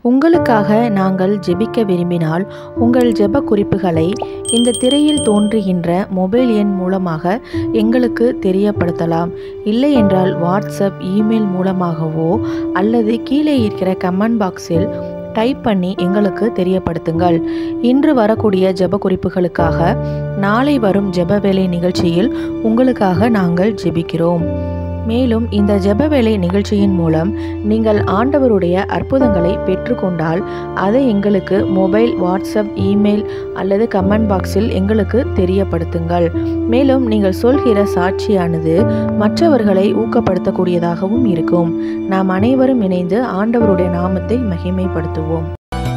உங்களுக்காக நாங்கள் ஜெபிக்க விரும்பினால் உங்கள் ஜெப குறிப்புகளை இந்த திரையில் தோன்றுகின்ற மொபைல் எண் மூலமாக எங்களுக்கு தெரியப்படுத்தலாம் இல்லை என்றால் வாட்ஸ்அப் இமெயில் மூலமாகவோ அல்லது கீழே இருக்கிற கமெண்ட் பாக்ஸில் டைப் பண்ணி எங்களுக்கு தெரியப்படுத்துங்கள் இன்று வரக்கூடிய ஜெப குறிப்புகளுக்காக நாளை வரும் ஜெப வேலை நிகழ்ச்சியில் உங்களுக்காக நாங்கள் ஜெபிக்கிறோம் மேலும் இந்த ஜெப வேலை நிகழ்ச்சியின் மூலம் நீங்கள் ஆண்டவருடைய அற்புதங்களை பெற்றுக்கொண்டால் அதை எங்களுக்கு மொபைல் வாட்ஸ்அப் இமெயில் அல்லது கமெண்ட் பாக்ஸில் எங்களுக்கு தெரியப்படுத்துங்கள் மேலும் நீங்கள் சொல்கிற சாட்சியானது மற்றவர்களை ஊக்கப்படுத்தக்கூடியதாகவும் இருக்கும் நாம் அனைவரும் இணைந்து ஆண்டவருடைய நாமத்தை மகிமைப்படுத்துவோம்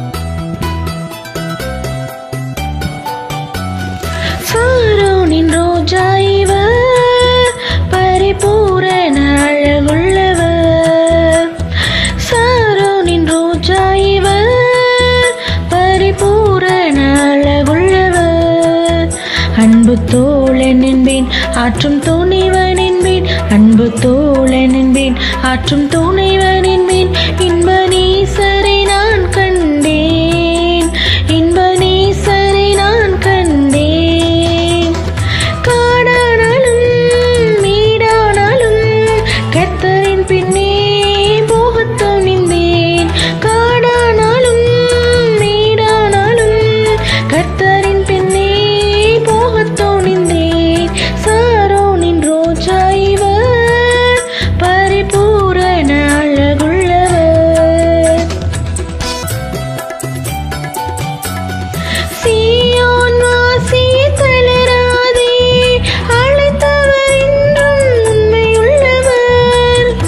சாரோனின் ரோஜா இவர் பரிபூரண அழகுள்ளவர் சாரோனின் ரோஜா இவர் பரிபூரண அழகுள்ளவர் அன்பு தோழன் என்பேன் ஆற்றும் துணைவன் என்பேன் அன்பு தோழன் என்பேன் ஆற்றும் துணைவன் என்பேன் இன்ப நீசரை நான் கண்டேன் இன்ப நீசரை நான் கண்டேன் காடானாலும் மீடானாலும் கர்த்தரின் பின்னே போகத் துணிந்தேன் காடானாலும் மீடானாலும் கர்த்தரின் பின்னே போகத் துணிந்தேன் சாரோனின் ரோஜா இவர் பரிபூரண அழகுள்ளவர் சீயோன் வாசி தளராதே அழைத்தவர் என்றும் உண்மையுள்ளவர்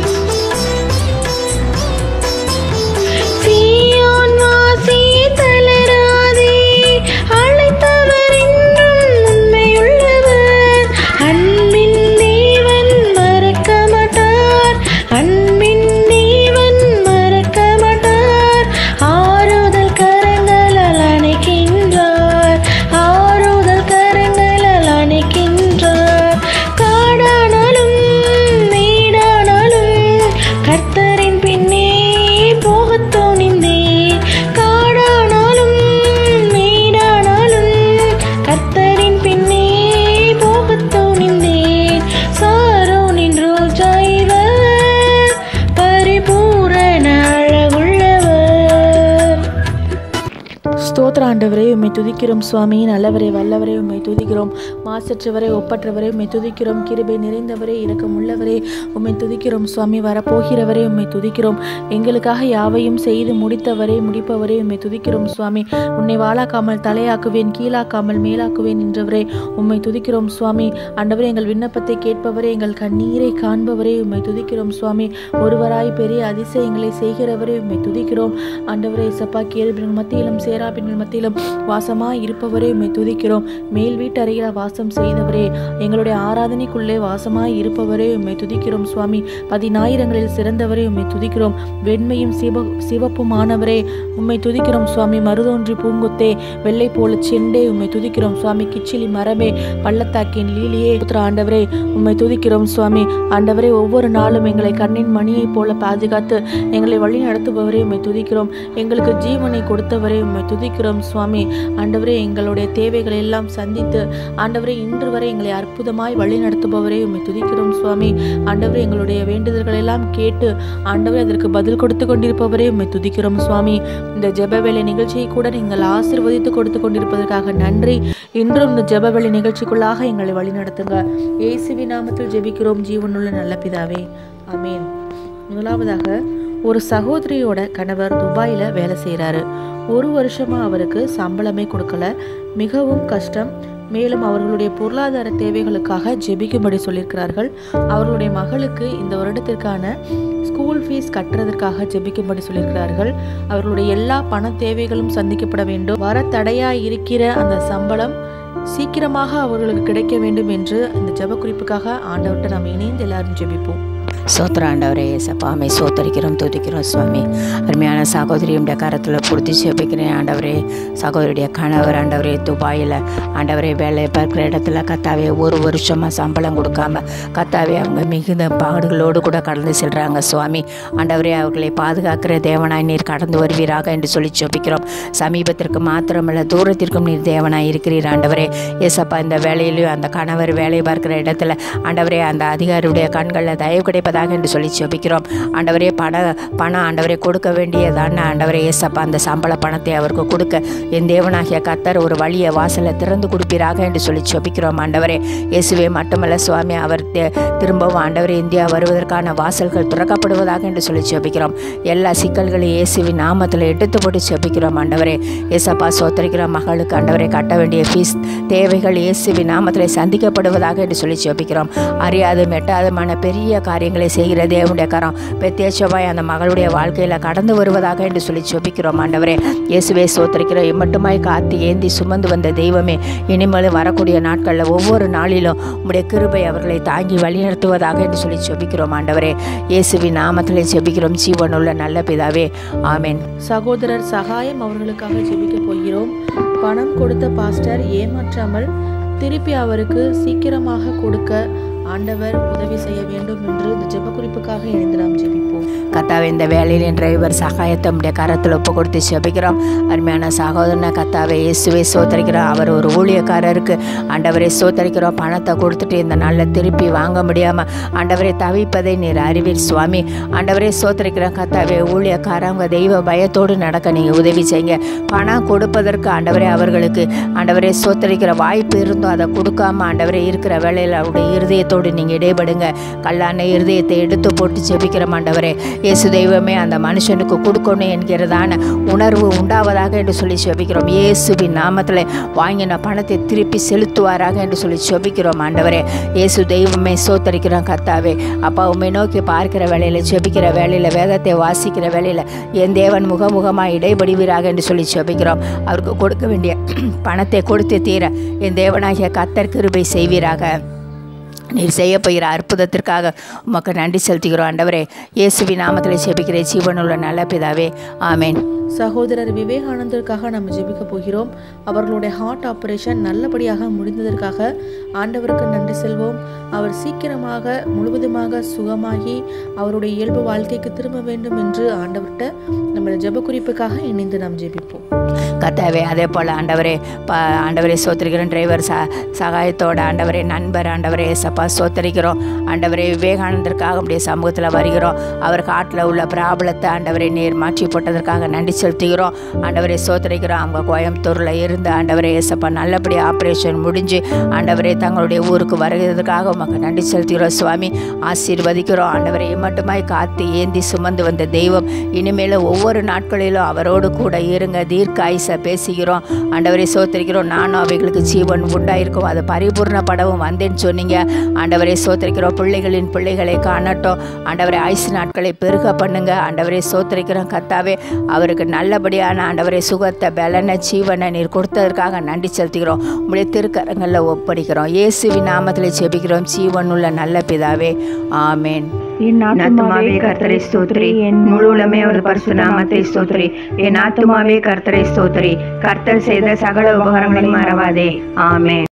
சீயோன் வாசி தளராதே அழைத்தவர் என்றும் உண்மையுள்ளவர் அன்பின் தேவன் மறக்க மாட்டார் அன்பின் தேவன் மறக்க மாட்டார் ஆறுதல் கரங்களால் அணைக்கின்றார் ஆறுதல் கரங்களால் அணைக்கின்றார் காடானாலும் மேடானாலும் கர்த்தரின் பின்னே போகத் துணிந்தேன் காடானாலும் மேடானாலும் கர்த்தரின் பின்னே போகத் துணிந்தேன் சாரோனின் ரோஜா இவர் பரிபூரண அழகுள்ளவர் ஸ்தோத்திர ஆண்டவரே உம்மை துதிக்கிறோம் சுவாமி நல்லவரே வல்லவரே உம்மை துதிக்கிறோம் மாசற்றவரே ஒப்பற்றவரே உம்மை துதிக்கிறோம் கிருபை நிறைந்தவரே இரக்கம் உள்ளவரே உம்மை துதிக்கிறோம் சுவாமி வரப்போகிறவரே உம்மை துதிக்கிறோம் எங்களுக்காக யாவையும் செய்து முடித்தவரே முடிப்பவரே உம்மை துதிக்கிறோம் சுவாமி உன்னை வாழாக்காமல் தலையாக்குவேன் கீழாக்காமல் மேலாக்குவேன் என்றவரே உம்மை துதிக்கிறோம் சுவாமி ஆண்டவரே எங்கள் விண்ணப்பத்தை கேட்பவரே எங்கள் கண்ணீரை காண்பவரே உம்மை துதிக்கிறோம் சுவாமி ஒருவராய் பெரிய அதிசயங்களை செய்கிறவரே உம்மை துதிக்கிறோம் ஆண்டவரே சப்பா கேருபின் மத்தியிலும் சேராபின்கள் மத்தியிலும் வாசமாய் இருப்பவரே உம்மை துதிக்கிறோம் மேல் வீட்டு அறையில் வாசம் செய்தவரே எங்களுடைய ஆராதனைக்குள்ளே வாசமாய் இருப்பவரே உம்மை துதிக்கிறோம் சுவாமி பதினாயிரங்களில் சிறந்தவரே உம்மை துதிக்கிறோம் வெண்மையும் சிவ சிவப்புமானவரே உம்மை துதிக்கிறோம் சுவாமி மருதோன்றி பூங்குத்தே வெள்ளை போல செண்டே உம்மை துதிக்கிறோம் சுவாமி கிச்சிலி மரமே பள்ளத்தாக்கின் லீலியே புத்திர ஆண்டவரே உம்மை துதிக்கிறோம் சுவாமி ஆண்டவரே ஒவ்வொரு நாளும் எங்களை கண்ணின் மணியைப் போல பாதுகாத்து எங்களை வழி நடத்துபவரே உம்மை துதிக்கிறோம் எங்களுக்கு ஜீவனை கொடுத்தவரே உம்மை துதிக்கிறோம் சுவாமி ஆண்டவரே எங்களுடைய தேவைகளை எல்லாம் சந்தித்து ஆண்டவரே இன்று வரை எங்களை அற்புதமாய் வழி நடத்துபவரே உம்மை துதிக்கிறோம் சுவாமி ஆண்டவரே எங்களுடைய வேண்டுதல்கள் எல்லாம் கேட்டு ஆண்டவரே அதற்கு பதில் கொடுத்து கொண்டிருப்பவரே உம்மை துதிக்கிறோம் சுவாமி இந்த ஜெபவேளை நிகழ்ச்சியை கூட நீங்கள் ஆசிர்வதித்து கொடுத்து கொண்டிருப்பதற்காக நன்றி இன்றும் இந்த ஜெபவேளை நிகழ்ச்சிக்குள்ளாக எங்களை வழி நடத்துங்க இயேசுவி நாமத்தில் ஜெபிக்கிறோம் ஜீவனுள்ள நல்ல பிதாவே ஆமென் முதலாவதாக ஒரு சகோதரியோட கணவர் துபாயில் வேலை செய்கிறாரு ஒரு வருஷமா அவருக்கு சம்பளமே கொடுக்கல மிகவும் கஷ்டம் மேலும் அவர்களுடைய பொருளாதார தேவைகளுக்காக ஜெபிக்கும்படி சொல்லியிருக்கிறார்கள் அவர்களுடைய மகளுக்கு இந்த வருடத்திற்கான ஸ்கூல் ஃபீஸ் கட்டுறதற்காக ஜெபிக்கும்படி சொல்லியிருக்கிறார்கள் அவர்களுடைய எல்லா பண தேவைகளும் சந்திக்கப்பட வேண்டும் வர தடையாய் இருக்கிற அந்த சம்பளம் சீக்கிரமாக அவர்களுக்கு கிடைக்க வேண்டும் என்று இந்த ஜெப குறிப்புக்காக ஆண்டவர்கிட்ட நாம் இணைந்து எல்லாரும் ஜெபிப்போம் சோத்திர ஆண்டவரே ஏசப்பாமை சோத்தரிக்கிறோம் துதிக்கிறோம் சுவாமி அருமையான சகோதரியுடைய கரத்தில் பிடிச்சி செபிக்கிறேன் ஆண்டவரே சகோதரியுடைய கணவர் ஆண்டவரே துபாயில் ஆண்டவரே வேலை பார்க்குற இடத்துல கத்தாவே ஒரு வருஷமாக சம்பளம் கொடுக்காம கத்தாவே அவங்க மிகுந்த பாடுகளோடு கூட கடந்து செல்கிறாங்க சுவாமி ஆண்டவரே அவர்களை பாதுகாக்கிற தேவனாய் நீர் கடந்து வருவீராக என்று சொல்லி செபிக்கிறோம் சமீபத்திற்கு மாத்திரமல்ல தூரத்திற்கும் நீர் தேவனாய் இருக்கிறீர் ஆண்டவரே ஏசப்பா இந்த வேலையிலையும் அந்த கணவர் வேலை பார்க்குற இடத்துல ஆண்டவரே அந்த அதிகாரியுடைய கண்களில் தயவு கிடைப்பதாக என்று சொல்லி செபிக்கிறோம் ஆண்டவரே பண பணம் ஆண்டவரே கொடுக்க வேண்டியதான ஆண்டவரே ஏசப்பா அந்த சம்பள பணத்தை அவருக்கு கொடுக்க என் தேவனாகிய கத்தர் ஒரு வழியை வாசலை திறந்து கொடுப்பீராக என்று சொல்லி செபிக்கிறோம் ஆண்டவரே இயேசுவே மட்டுமல்ல சுவாமி அவர் தி- திரும்பவும் ஆண்டவரே இந்தியா வருவதற்கான வாசல்கள் திறக்கப்படுவதாக என்று சொல்லி செபிக்கிறோம் எல்லா சிக்கல்களையும் இயேசுவின் நாமத்தில் எடுத்து போட்டு செபிக்கிறோம் ஆண்டவரே ஏசப்பா சோத்தரிக்கிற மகளுக்கு ஆண்டவரை கட்ட வேண்டிய ஃபீஸ் தேவைகள் இயேசுவின் நாமத்தில் சந்திக்கப்படுவதாக என்று சொல்லி செபிக்கிறோம் அறியாது மெட்டாதமான பெரிய காரியங்களை செய்கிற தேவனுடைய கரம் பெத்தேச்சவாய் அந்த மகளுடைய வாழ்க்கையில் கடந்து வருவதாக என்று சொல்லி செபிக்கிறோம் ஆண்டவரே இயேசுவே சோத்தரிக்கிற இம்மட்டுமாய் காத்து ஏந்தி சுமந்து வந்த தெய்வமே இனிமேலும் வரக்கூடிய நாட்களில் ஒவ்வொரு நாளிலும் உம்முடைய கிருபை அவர்களை தாங்கி வழிநடத்துவதாக என்று சொல்லி செபிக்கிறோம் ஆண்டவரே இயேசுவின் நாமத்திலே செபிக்கிறோம் ஜீவனுள்ள நல்ல பிதாவே ஆமென் சகோதரர் சகாயம் அவர்களுக்காக ஜெபிக்க போகிறோம் பணம் கொடுத்த பாஸ்டர் ஏமாற்றாமல் திருப்பி அவருக்கு சீக்கிரமாக கொடுக்க ஆண்டவர் உதவி செய்ய வேண்டும் என்று இந்த ஜெப குறிப்புக்காக இணைந்து நாம் ஜெபிப்போம் கத்தாவே இந்த வேலையில் டிரைவர் சகாயத்தை உடைய கரத்தில் ஒப்பு கொடுத்து செபிக்கிறோம் அருமையான சகோதரனை கத்தாவை இயேசுவே சோத்தரிக்கிறோம் அவர் ஒரு ஊழியக்காரருக்கு ஆண்டவரை சோத்தரிக்கிறோம் பணத்தை கொடுத்துட்டு இந்த நாளில் திருப்பி வாங்க முடியாமல் ஆண்டவரை தவிப்பதை நீர் அறிவீர் சுவாமி ஆண்டவரே சோத்தரிக்கிறோம் கத்தாவே ஊழியக்காரங்க தெய்வ பயத்தோடு நடக்க நீங்கள் உதவி செய்யுங்க பணம் கொடுப்பதற்கு ஆண்டவரே அவர்களுக்கு ஆண்டவரே சோத்தரிக்கிற வாய்ப்பு இருந்தும் அதை கொடுக்காம ஆண்டவரே இருக்கிற வேலையில் அவருடைய இருதயத்தோடு நீங்கள் இடைபடுங்க கல்லான இருதயத்தை எடுத்து போட்டு ஜெபிக்கிறோம் ஆண்டவரே இயேசு தெய்வமே அந்த மனுஷனுக்கு கொடுக்கணும் என்கிறதான உணர்வு உண்டாவதாக என்று சொல்லி ஜெபிக்கிறோம் இயேசுவின் நாமத்தில் வாங்கின பணத்தை திருப்பி செலுத்துவாராக என்று சொல்லி ஜெபிக்கிறோம் ஆண்டவரே இயேசு தெய்வமே சோத்தரிக்கிறோம் கத்தாவே அப்பா உண்மை நோக்கி பார்க்கிற வேலையில் ஜெபிக்கிற வேலையில் வேதத்தை வாசிக்கிற வேலையில் என் தேவன் முகமுகமாக இடைபடுவீராக என்று சொல்லி ஜெபிக்கிறோம் அவருக்கு கொடுக்க வேண்டிய பணத்தை கொடுத்து தீர என் தேவனாகிய கத்தர் கிருபை செய்வீராக நீர் செய்ய போகிற அற்புதத்திற்காக உமக்கு நன்றி செலுத்துகிறோம் ஆண்டவரே இயேசுவின் நாமத்தில் செபிக்கிற ஜீவனுள்ள நல்ல பிதாவே ஆமென் சகோதரர் விவேகானந்தருக்காக நம்ம ஜெபிக்க போகிறோம் அவர்களுடைய ஹார்ட் ஆபரேஷன் நல்லபடியாக முடிந்ததற்காக ஆண்டவருக்கு நன்றி செல்வோம் அவர் சீக்கிரமாக முழுவதுமாக சுகமாகி அவருடைய இயல்பு வாழ்க்கைக்கு திரும்ப வேண்டும் என்று ஆண்டவர்கிட்ட நம்ம ஜெப குறிப்புக்காக இணைந்து நாம் ஜெபிப்போம் கத்தாவே அதே போல் ஆண்டவரே ப ஆண்டவரே சோத்திரிக்கிறோம் டிரைவர் ச சகாயத்தோட ஆண்டவரே நண்பர் ஆண்டவரே சப்பா சோத்தரிக்கிறோம் ஆண்டவரே விவேகானந்தருக்காக அப்படியே சமூகத்தில் வருகிறோம் அவர் காட்டில் உள்ள பிராபலத்தை ஆண்டவரை நேர் மாற்றி போட்டதற்காக நன்றி செலுத்துகிறோம் ஆண்டவரே சோத்தரிக்கிறோம் அவங்க கோயம்புத்தூரில் இருந்து ஆண்டவரே ஏசப்பா நல்லபடி ஆப்ரேஷன் முடிஞ்சு ஆண்டவரே தங்களுடைய ஊருக்கு வருகிறதுக்காக உமக்கு நன்றி செலுத்துகிறோம் சுவாமி ஆசீர்வதிக்கிறோம் ஆண்டவரை மட்டுமாய் காத்து ஏந்தி சுமந்து வந்த தெய்வம் இனிமேல் ஒவ்வொரு நாட்களிலும் அவரோடு கூட இருங்க தீர்க்காயுச பேசுகிறோம் ஆண்டவரை சோத்தரிக்கிறோம் நானும் அவைகளுக்கு ஜீவன் உண்டாயிருக்கும் அது பரிபூர்ணப்படவும் வந்தேன்னு சொன்னீங்க ஆண்டவரை சோத்தரிக்கிறோம் பிள்ளைகளின் பிள்ளைகளை காணட்டும் ஆண்டவரை ஆயுசு நாட்களை பெருக பண்ணுங்க ஆண்டவரை சோத்தரிக்கிறோம் கத்தாவே அவருக்கு நல்லபடியான ஆண்டவரை சுகத்தை பலனை ஜீவனை நீர் கொடுத்ததற்காக நன்றி செலுத்துகிறோம் உங்களுடைய திருக்கரங்களில் ஒப்படைக்கிறோம் இயேசுவின் நாமத்தில் செபிக்கிறோம் ஜீவனுள்ள நல்ல பிதாவே ஆமேன் என் ஆத்துமாவே கர்த்தரை ஸ்தோத்ரி என் முழு உளமே ஒரு பரிசு நாமத்தை ஸ்தோத்ரி என் ஆத்துமாவே கர்த்தரை ஸ்தோத்ரி கர்த்தர் செய்த சகல உபகாரங்களையும் மறவாதே ஆமென்